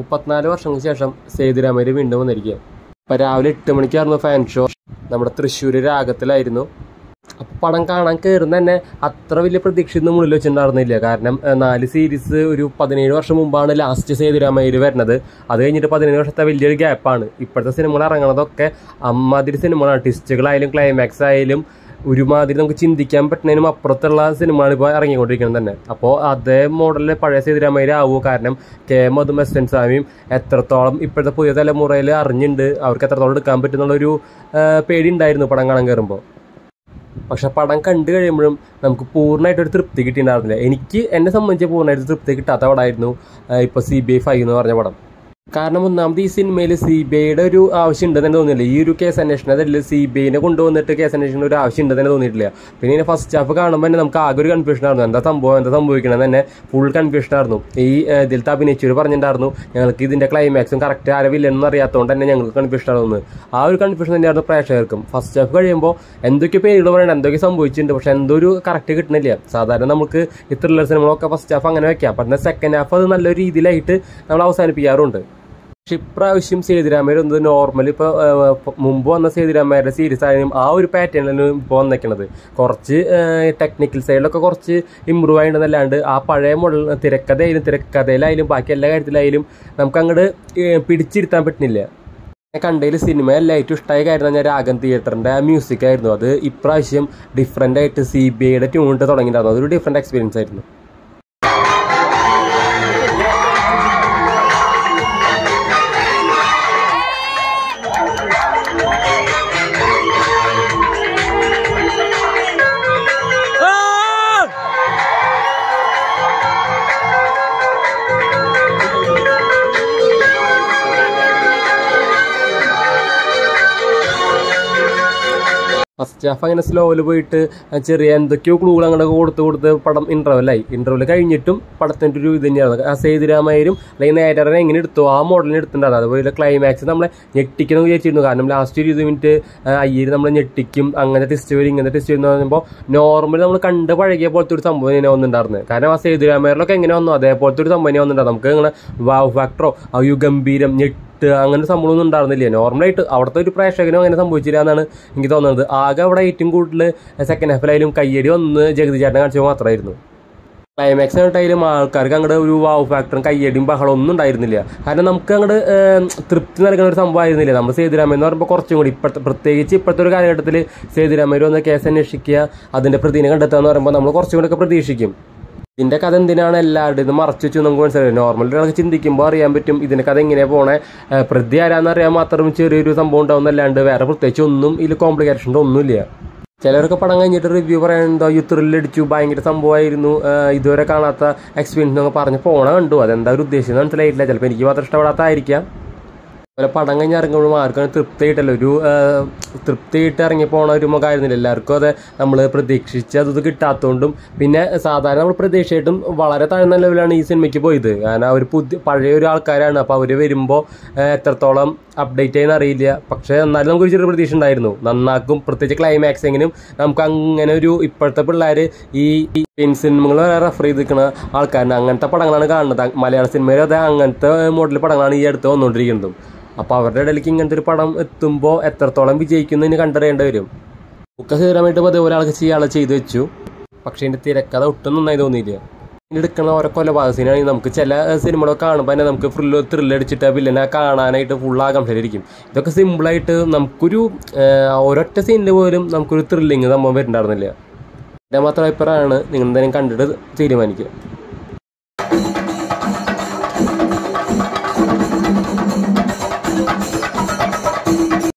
നാൽപ്പത്തിനാല് വർഷങ്ങൾക്ക് ശേഷം സേതുരാമയ്യ വീണ്ടും വന്നിരിക്കുക അപ്പോൾ രാവിലെ എട്ട് മണിക്കായിരുന്നു ഫാൻ ഷോ നമ്മുടെ തൃശ്ശൂർ രാഗത്തിലായിരുന്നു അപ്പോൾ പടം കാണാൻ കയറുന്ന തന്നെ അത്ര വലിയ പ്രതീക്ഷയൊന്നും മുന്നിൽ വെച്ചിട്ടുണ്ടായിരുന്നില്ല കാരണം ഏഹ്, നാല് സീരീസ് ഒരു പതിനേഴ് വർഷം മുമ്പാണ് ലാസ്റ്റ് സേതുരാമയ്യർ വരുന്നത് അത് കഴിഞ്ഞിട്ട് പതിനേഴ് വർഷത്തെ വലിയൊരു ഗ്യാപ്പാണ് ഇപ്പോഴത്തെ സിനിമകൾ ഇറങ്ങണതൊക്കെ അമ്മാതിരി സിനിമകളാണ് ട്വിസ്റ്റുകളായാലും ക്ലൈമാക്സ് ആയാലും ഒരുമാതിരി നമുക്ക് ചിന്തിക്കാൻ പറ്റുന്നതിനും അപ്പുറത്തുള്ള സിനിമയാണ് ഇപ്പോൾ ഇറങ്ങിക്കൊണ്ടിരിക്കുന്നത് തന്നെ അപ്പോൾ അതേ മോഡലിൽ പഴയ സേതുരാമയ്യർ ആവുമോ കാരണം കെ മധും എസ് എൻ സ്വാമിയും എത്രത്തോളം ഇപ്പോഴത്തെ പുതിയ തലമുറയിൽ അറിഞ്ഞിട്ടുണ്ട് അവർക്ക് എത്രത്തോളം എടുക്കാൻ പറ്റുന്നുള്ളൊരു ഏഹ്, പേടി ഉണ്ടായിരുന്നു പടം കാണാൻ കയറുമ്പോൾ പക്ഷെ പടം കണ്ടു കഴിയുമ്പോഴും നമുക്ക് പൂർണ്ണമായിട്ട് ഒരു തൃപ്തി കിട്ടിയിട്ടുണ്ടായിരുന്നില്ല എനിക്ക് എന്നെ സംബന്ധിച്ച് പൂർണ്ണമായിട്ട് തൃപ്തി കിട്ടാത്ത പടമായിരുന്നു ഇപ്പോൾ സി ബി ഐ ഫൈവ് എന്ന് പറഞ്ഞ പടം കാരണം ഒന്നാമത് ഈ സിനിമയിൽ സി ബി ഐയുടെ ഒരു ആവശ്യം ഉണ്ടെന്ന് തന്നെ തോന്നിയില്ല ഈ ഒരു കേസ് അന്വേഷണത്തിൽ സി ബി ഐനെ കൊണ്ടുവന്നിട്ട് കേസ് അന്വേഷണ ഒരു ആവശ്യം ഉണ്ടെന്ന് തന്നെ തോന്നിയിട്ടില്ല പിന്നെ ഇതിനെ ഫസ്റ്റ് ഹാഫ് കാണുമ്പോൾ തന്നെ നമുക്ക് ആകെ ഒരു കൺഫ്യൂഷൻ ആയിരുന്നു എന്താ സംഭവം എന്താ സംഭവിക്കണമെന്ന് തന്നെ ഫുൾ കൺഫ്യൂഷൻ ആയിരുന്നു ഈ ഏഹ്, ഇതിലത്തെ അഭിനയിച്ചവർ പറഞ്ഞിട്ടുണ്ടായിരുന്നു ഞങ്ങൾക്ക് ഇതിന്റെ ക്ലൈമാക്സും കറക്റ്റ് ആരവില്ലെന്ന് അറിയാത്തതുകൊണ്ട് തന്നെ ഞങ്ങൾക്ക് കൺഫ്യൂഷൻ ആയിരുന്നു ആ ഒരു കൺഫ്യൂഷൻ തന്നെയായിരുന്നു പ്രേക്ഷകർക്കും ഫസ്റ്റ് ഹാഫ് കഴിയുമ്പോൾ എന്തൊക്കെ പേരുകൾ പറയണം എന്തൊക്കെ സംഭവിച്ചിട്ടുണ്ട് പക്ഷെ എന്തോ ഒരു കറക്റ്റ് കിട്ടുന്നില്ല സാധാരണ നമുക്ക് ഈ ത്രില്ലർ സിനിമകളൊക്കെ ഫസ്റ്റ് ഹാഫ് അങ്ങനെ വെക്കാം പക്ഷേ സെക്കൻഡ് ഹാഫ് അത് നല്ലൊരു രീതിയിലായിട്ട് നമ്മൾ അവസാനിപ്പിക്കാറുണ്ട് പക്ഷെ ഇപ്രാവശ്യം സേതുരാമയ്യർ വന്നത് നോർമൽ ഇപ്പോൾ മുമ്പ് വന്ന സേതുരാമയ്യരുടെ സീരീസ് ആയാലും ആ ഒരു പാറ്റേണിലാണ് ഇപ്പോൾ വന്നേക്കണത് കുറച്ച് ടെക്നിക്കൽ സൈഡിലൊക്കെ കുറച്ച് ഇമ്പ്രൂവ് ആയിട്ടുണ്ടെന്നല്ലാണ്ട് ആ പഴയ മോഡൽ തിരക്കഥയായാലും തിരക്കഥയിലായാലും ബാക്കി എല്ലാ കാര്യത്തിലായാലും നമുക്ക് അങ്ങോട്ട് പിടിച്ചിരുത്താൻ പറ്റുന്നില്ല ഞാൻ കണ്ടതിൽ സിനിമ എല്ലാം ഏറ്റവും ഇഷ്ടമായ കാര്യം എന്ന് പറഞ്ഞാൽ രാഗം തിയേറ്ററിൻ്റെ ആ മ്യൂസിക് ആയിരുന്നു അത് ഇപ്രാവശ്യം ഡിഫറെൻ്റ് ആയിട്ട് സി ബി ഐയുടെ ട്യൂണിട്ട് തുടങ്ങിയിട്ടുണ്ടായിരുന്നു അതൊരു ഡിഫറെൻറ്റ് എക്സ്പീരിയൻസ് ആയിരുന്നു ഫസ്റ്റ് ഹാഫ് അങ്ങനെ സ്ലോയിൽ പോയിട്ട് ചെറിയ എന്തൊക്കെയോ ക്ലൂകൾ അങ്ങോട്ട് കൊടുത്ത് കൊടുത്ത് പടം ഇൻ്റർവെല്ലായി ഇൻ്റർവെൽ കഴിഞ്ഞിട്ടും പടത്തിൻ്റെ ഒരു ഇത് തന്നെയാണ് ആ സേതുരാമയ്യരും അല്ലെങ്കിൽ നേരനെ എങ്ങനെ എടുത്തോ ആ മോഡലിന് എടുത്തിട്ടുണ്ടായിരുന്നു അതുപോലെ ക്ലൈമാക്സ് നമ്മളെ ഞെട്ടിക്കണം വിചാരിച്ചിരുന്നു കാരണം ലാസ്റ്റ് ഒരു ഇരുപത് മിനിറ്റ് അയ്യര് നമ്മളെ ഞെട്ടിക്കും അങ്ങനെ ടെസ്റ്റ് വരും ഇങ്ങനത്തെ ടെസ്റ്റ് വരും എന്ന് പറയുമ്പോൾ നോർമൽ നമ്മൾ കണ്ട് പഴകിയ പോലത്തെ ഒരു സംഭവം ഇങ്ങനെ വന്നിട്ടുണ്ടായിരുന്നത് കാരണം ആ സേതുരാമയ്യറിലൊക്കെ എങ്ങനെ വന്നു അതേപോലത്തെ ഒരു സംഭവം ഇങ്ങനെ വന്നിട്ടുണ്ടായിരുന്നു നമുക്ക് ഇങ്ങനെ വാവ് ഫാക്ടറോ ആ ഒരു ഗംഭീരം ഞെട്ടി ഇട്ട് അങ്ങനെ സംഭവമൊന്നും ഉണ്ടായിരുന്നില്ല നോർമലായിട്ട് അവിടുത്തെ ഒരു പ്രേക്ഷകനും അങ്ങനെ സംഭവിച്ചില്ല എന്നാണ് എനിക്ക് തോന്നുന്നത് ആകെ അവിടെ ഏറ്റവും കൂടുതൽ സെക്കൻഡ് ഹാഫിലായാലും കയ്യടി ഒന്ന് ജഗതി ചേട്ടൻ കാണിച്ചത് മാത്രമായിരുന്നു ക്ലൈമാക്സ് ആയിട്ടായാലും ആൾക്കാർക്ക് അങ്ങോട്ട് ഒരു വാവ് ഫാക്ടറും കയ്യടിയും ബഹളം ഒന്നും ഉണ്ടായിരുന്നില്ല കാരണം നമുക്ക് അങ്ങോട്ട് തൃപ്തി നൽകുന്ന ഒരു സംഭവമായിരുന്നില്ല നമ്മൾ സേതുരാമൻ എന്ന് പറയുമ്പോൾ കുറച്ചും കൂടി ഇപ്പോഴത്തെ പ്രത്യേകിച്ച് ഇപ്പോഴത്തെ ഒരു കാലഘട്ടത്തിൽ സേതുരാമയ്യർ വന്ന് കേസ് അന്വേഷിക്കുക അതിൻ്റെ പ്രതിനെ കണ്ടെത്തുക എന്ന് പറയുമ്പോൾ നമ്മൾ കുറച്ചും കൂടി ഒക്കെ പ്രതീക്ഷിക്കും ഇതിന്റെ കഥ എന്തിനാണ് എല്ലാവരുടെയും ഇത് മറച്ചു വെച്ചു നമുക്ക് മനസ്സിലായി നോർമൽ ഒരാൾക്ക് ചിന്തിക്കുമ്പോൾ അറിയാൻ പറ്റും ഇതിന്റെ കഥ എങ്ങനെയാണ് പോണേ ഏഹ് പ്രതി ആരാന്ന് അറിയാൻ മാത്രം ചെറിയൊരു സംഭവം ഉണ്ടാവുന്നല്ലാണ്ട് വേറെ പ്രത്യേകിച്ച് ഒന്നും ഇതിൽ കോംപ്ലിക്കേഷൻ്റെ ഒന്നുമില്ല ചിലരൊക്കെ പടം കഴിഞ്ഞിട്ട് റിവ്യൂ പറയാനുണ്ടോ ഈ ത്രില്ലടിച്ചു ഭയങ്കര സംഭവമായിരുന്നു ഏഹ് ഇതുവരെ കാണാത്ത എക്സ്പീരിയൻസ് എന്നൊക്കെ പറഞ്ഞ് പോണ കണ്ടു അതെന്താ ഒരു ഉദ്ദേശം എന്ന് മനസ്സിലായിട്ടില്ല ചിലപ്പോൾ എനിക്ക് മാത്രം ഇഷ്ടപ്പെടാത്തായിരിക്കാം അതുപോലെ പടം കഴിഞ്ഞ് ഇറങ്ങുമ്പോഴും ആർക്കും തൃപ്തിയായിട്ടല്ല ഒരു ഏഹ്, തൃപ്തിയായിട്ട് ഇറങ്ങി പോണ ഒരു മുഖമായിരുന്നില്ല എല്ലാവർക്കും അത് നമ്മൾ പ്രതീക്ഷിച്ച് അത് ഇത് കിട്ടാത്തതുകൊണ്ടും പിന്നെ സാധാരണ നമ്മൾ പ്രതീക്ഷയായിട്ടും വളരെ താഴ്ന്ന ലെവലാണ് ഈ സിനിമയ്ക്ക് പോയത് കാരണം അവർ പുതിയ പഴയ ഒരു ആൾക്കാരാണ് അപ്പോൾ അവർ വരുമ്പോൾ എത്രത്തോളം അപ്ഡേറ്റ് ചെയ്യുന്ന അറിയില്ല പക്ഷേ എന്നാലും നമുക്കൊരു ചെറിയ പ്രതീക്ഷ ഉണ്ടായിരുന്നു നന്നാക്കും പ്രത്യേകിച്ച് ക്ലൈമാക്സ് എങ്കിലും നമുക്ക് അങ്ങനെ ഒരു ഇപ്പോഴത്തെ പിള്ളേർ ഈ ഇന്ത്യൻ സിനിമകൾ റെഫർ ചെയ്ത് നിൽക്കുന്ന ആൾക്കാരാണ് അങ്ങനത്തെ പടങ്ങളാണ് കാണുന്നത് മലയാള സിനിമയിൽ അത് അങ്ങനത്തെ മോഡൽ പടങ്ങളാണ് ഈ അടുത്ത് വന്നുകൊണ്ടിരിക്കുന്നതും അപ്പോൾ അവരുടെ ഇടയിലേക്ക് ഇങ്ങനത്തെ ഒരു പടം എത്തുമ്പോൾ എത്രത്തോളം വിജയിക്കുന്നതിന് കണ്ടറിയേണ്ടി വരും ഒക്കെ സ്ഥിരമായിട്ട് പതിവ് ഒരാൾക്ക് ചെയ്യാളെ ചെയ്തു വെച്ചു പക്ഷേ ഇതിൻ്റെ തിരക്കഥ ഒട്ടും നന്നായി തോന്നിയില്ല ഇതിന് എടുക്കുന്ന ഓരോ കൊലപാതക സീനാണെങ്കിൽ നമുക്ക് ചില സിനിമകളൊക്കെ കാണുമ്പോൾ തന്നെ നമുക്ക് ഫുള്ള് ത്രില്ലടിച്ചിട്ട് വില്ലനെ കാണാനായിട്ട് ഫുൾ ആകാംക്ഷയിലിരിക്കും ഇതൊക്കെ സിമ്പിളായിട്ട് നമുക്കൊരു ഏഹ്, ഒരൊറ്റ സീനിൽ പോലും നമുക്കൊരു ത്രില്ലിങ് സംഭവം വരുന്നുണ്ടായിരുന്നില്ല എൻ്റെ മാത്രം അഭിപ്രായമാണ് നിങ്ങൾ എന്തെങ്കിലും കണ്ടിട്ട് തീരുമാനിക്കുക